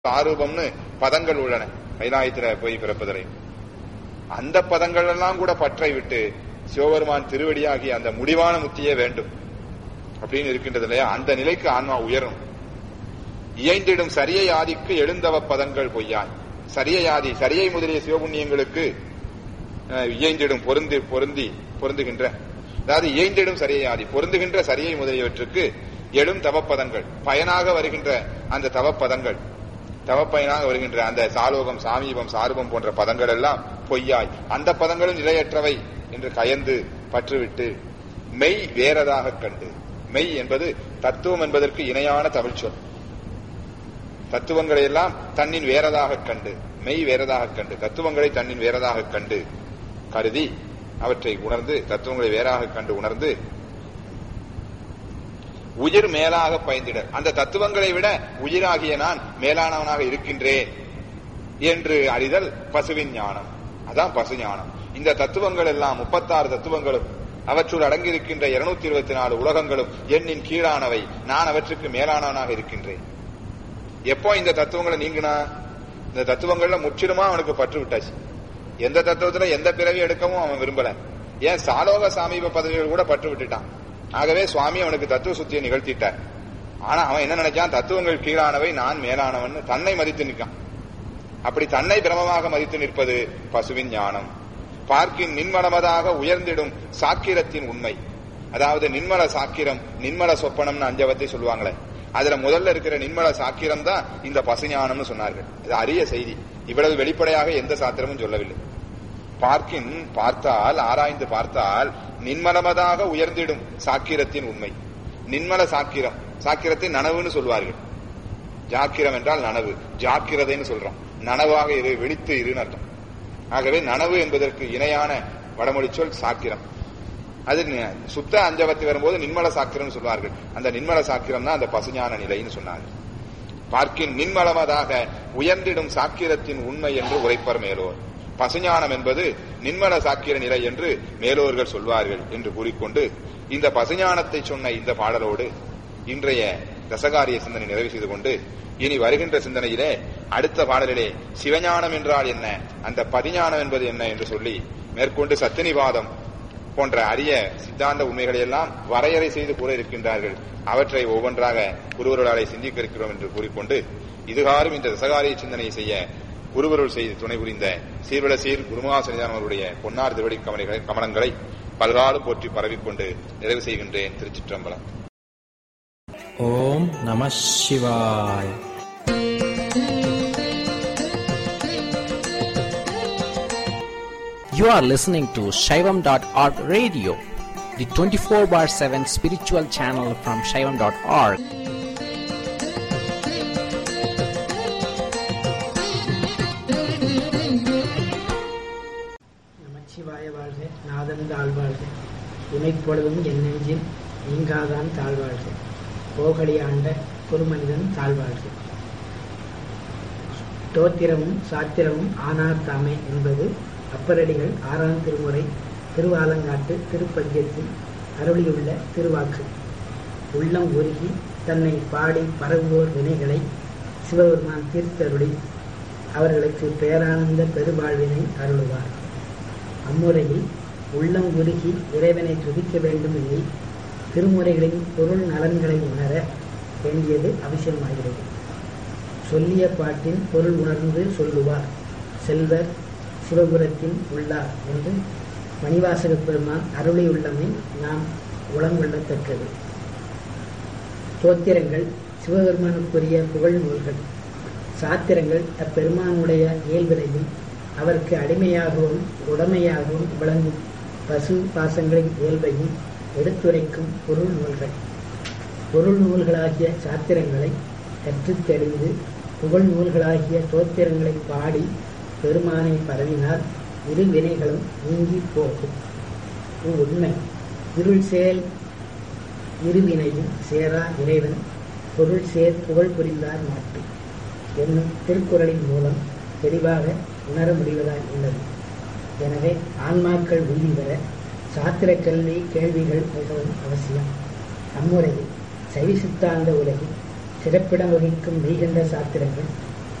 ஆரூபம்னு பதங்கள் உள்ளன கைலாயத்துல போய் பிறப்பதில்லை அந்த பதங்கள் எல்லாம் கூட பற்றை விட்டு சிவபெருமான் திருவடியாகி அந்த முடிவான முத்தியே வேண்டும் அப்படின்னு இருக்கின்றது இல்லையா அந்த நிலைக்கு ஆன்மா உயரும் இயைந்திடும் சரியை ஆதிக்கு எழுந்தவ பதங்கள் பொய்யாய் சரியை ஆதி சரியை முதலிய சிவபுண்ணியங்களுக்கு அஹ், இயைந்திடும் பொருந்தி பொருந்தி பொருந்துகின்ற அதாவது இயைந்திடும் சரியை ஆதி பொருந்துகின்ற சரியை முதலியவற்றுக்கு எழும் தவப்பதங்கள் பயனாக வருகின்ற அந்த தவப்பதங்கள் தவப்பயனாக வருகின்ற அந்த சாலோகம் சாமீபம் சாரூபம் போன்ற பதங்கள் எல்லாம் பொய்யாய் அந்த பதங்களும் நிலையற்றவை என்று கயந்து பற்றுவிட்டு மெய் வேறதாக கண்டு மெய் என்பது தத்துவம் என்பதற்கு இணையான தமிழ் சொல் தத்துவங்களை எல்லாம் தன்னின் வேறதாக கண்டு மெய் வேறதாக கண்டு தத்துவங்களை தன்னின் வேறதாக கண்டு கருதி அவற்றை உணர்ந்து தத்துவங்களை வேறாக கண்டு உணர்ந்து உயிர் மேலாக பயந்திட அந்த தத்துவங்களை விட உயிராகிய நான் மேலானவனாக இருக்கின்றேன் என்று அறிதல் பசுவின் ஞானம் அதான் பசு ஞானம் இந்த தத்துவங்கள் எல்லாம் முப்பத்தாறு தத்துவங்களும் அவற்றுள் அடங்கியிருக்கின்ற இருநூத்தி இருபத்தி நாலு உலகங்களும் எண்ணின் கீழானவை நான் அவற்றுக்கு மேலானவனாக இருக்கின்றேன் எப்போ இந்த தத்துவங்களை நீங்கினா இந்த தத்துவங்கள்ல முற்றிலுமா அவனுக்கு பற்று விட்டாச்சு எந்த தத்துவத்துல எந்த பிறவி எடுக்கவும் அவன் விரும்பல ஏன் சாலோக சாமீப பதவிகள் கூட பற்று விட்டுட்டான் ஆகவே சுவாமி அவனுக்கு தத்துவ சுத்தியை நிகழ்த்திட்டார் ஆனா அவன் என்ன நினைச்சான் தத்துவங்கள் கீழானவை நான் மேலானவன் தன்னை மதித்து நிற்கான் அப்படி தன்னை பிரமமாக மதித்து நிற்பது பசுவின் ஞானம் பார்க்கின் நின்மலமதாக உயர்ந்திடும் சாக்கிரத்தின் உண்மை அதாவது நின்மல சாக்கிரம் நின்மல சொப்பனம்னு அஞ்சவத்தை சொல்லுவாங்களே அதுல முதல்ல இருக்கிற நின்மல சாக்கிரம் தான் இந்த பசுஞானம்னு சொன்னார்கள் இது அரிய செய்தி இவ்வளவு வெளிப்படையாக எந்த சாத்திரமும் சொல்லவில்லை பார்க்கின் பார்த்தால் ஆராய்ந்து பார்த்தால் நின்மலமதாக உயர்ந்திடும் சாக்கிரத்தின் உண்மை நின்மல சாக்கிரம் சாக்கிரத்தை நனவுன்னு சொல்வார்கள் ஜாக்கிரம் என்றால் நனவு ஜாக்கிரதைன்னு சொல்றோம் நனவாக இரு வெடித்து இருன்னு அர்த்தம் ஆகவே நனவு என்பதற்கு இணையான வடமொழி சொல் சாக்கிரம் அது நி- சுத்த அஞ்சவத்தி வரும்போது நின்மல சாக்கிரம்னு சொல்வார்கள் அந்த நின்மல சாக்கிரம் தான் அந்த பசுஞான நிலைன்னு சொன்னாங்க பார்க்கின் நின்மலமதாக உயர்ந்திடும் சாக்கிரத்தின் உண்மை என்று உரைப்பர் மேலோர் பசுஞானம் என்பது நின்மல சாக்கிர நிலை என்று மேலோர்கள் சொல்வார்கள் என்று கூறிக்கொண்டு இந்த பசுஞானத்தை சொன்ன இந்த பாடலோடு இன்றைய ரசகாரிய சிந்தனை நிறைவு செய்து கொண்டு இனி வருகின்ற சிந்தனையிலே அடுத்த பாடலிலே சிவஞானம் என்றால் என்ன அந்த பதிஞானம் என்பது என்ன என்று சொல்லி மேற்கொண்டு சத்தினிவாதம் போன்ற அரிய சித்தாந்த உண்மைகளை எல்லாம் வரையறை செய்து கூற இருக்கின்றார்கள் அவற்றை ஒவ்வொன்றாக குருவர்களாலே சிந்திக்க இருக்கிறோம் என்று கூறிக்கொண்டு இதுகாரும் இந்த ரசகாரிய சிந்தனையை செய்ய குருவருள் செய்து துணை புரிந்த சீர்வல சீர் குருமகாசனிதான் அவருடைய பொன்னார் திருவடி கமலைகளை கமலங்களை பல்காலும் போற்றி பரவிக்கொண்டு நிறைவு செய்கின்றேன் திருச்சிற்றம்பலம் ஓம் நம சிவாய் You are listening to Shaivam.org radio, the 24 bar 7 spiritual channel from Shaivam.org. நமச்சிவாய வாழ்க நாதன் தாழ்வாழ்க இமைப்பொழுதும் என் நெஞ்சில் நீங்காதான் தாழ்வாழ்க போகடி ஆண்ட குருமனிதன் தாழ்வாழ்க தோத்திரமும் சாத்திரமும் ஆனார் தாமே என்பது அப்பரடிகள் ஆறாம் திருமுறை திருவாலங்காட்டு திருப்பதியத்தில் அருளியுள்ள திருவாக்கு உள்ளம் உருகி தன்னை பாடி பரவுவோர் வினைகளை சிவபெருமான் தீர்த்தருளி அவர்களுக்கு பேரானந்த பெருவாழ்வினை அருளுவார் அம்முறையில் உள்ளம் உருகி இறைவனை துதிக்க வேண்டும் எனில் திருமுறைகளின் பொருள் நலன்களை உணர வேண்டியது அவசியமாகிறது சொல்லிய பாட்டின் பொருள் உணர்ந்து சொல்லுவார் செல்வர் சிவபுரத்தில் உள்ளார் என்று மணிவாசக பெருமான் அருளியுள்ளமை நாம் உளங்கொள்ளத்தக்கது தோத்திரங்கள் சிவபெருமானுக்குரிய புகழ் நூல்கள் சாத்திரங்கள் அப்பெருமானுடைய இயல்பினையும் அவருக்கு அடிமையாகவும் உடமையாகவும் விளங்கும் பசு பாசங்களின் இயல்பையும் எடுத்துரைக்கும் பொருள் நூல்கள் பொருள் நூல்களாகிய சாத்திரங்களை கற்றுத் தெரிந்து புகழ் நூல்களாகிய தோத்திரங்களை பாடி பெருமானை பரவினால் இரு வினைகளும் நீங்கி போகும் உண்மை இருள் செயல் இருவினையும் சேரா இறைவன் பொருள் சேர் புகழ் புரிந்தார் மாட்டு என்னும் திருக்குறளின் மூலம் தெளிவாக உணர முடிவதாய் உள்ளது எனவே ஆன்மாக்கள் உறுதி பெற சாத்திர கல்வி கேள்விகள் மிகவும் அவசியம் அம்முறையில் சைவ சித்தாந்த உலகில் சிறப்பிடம் வகிக்கும் மெய்கண்ட சாத்திரங்கள்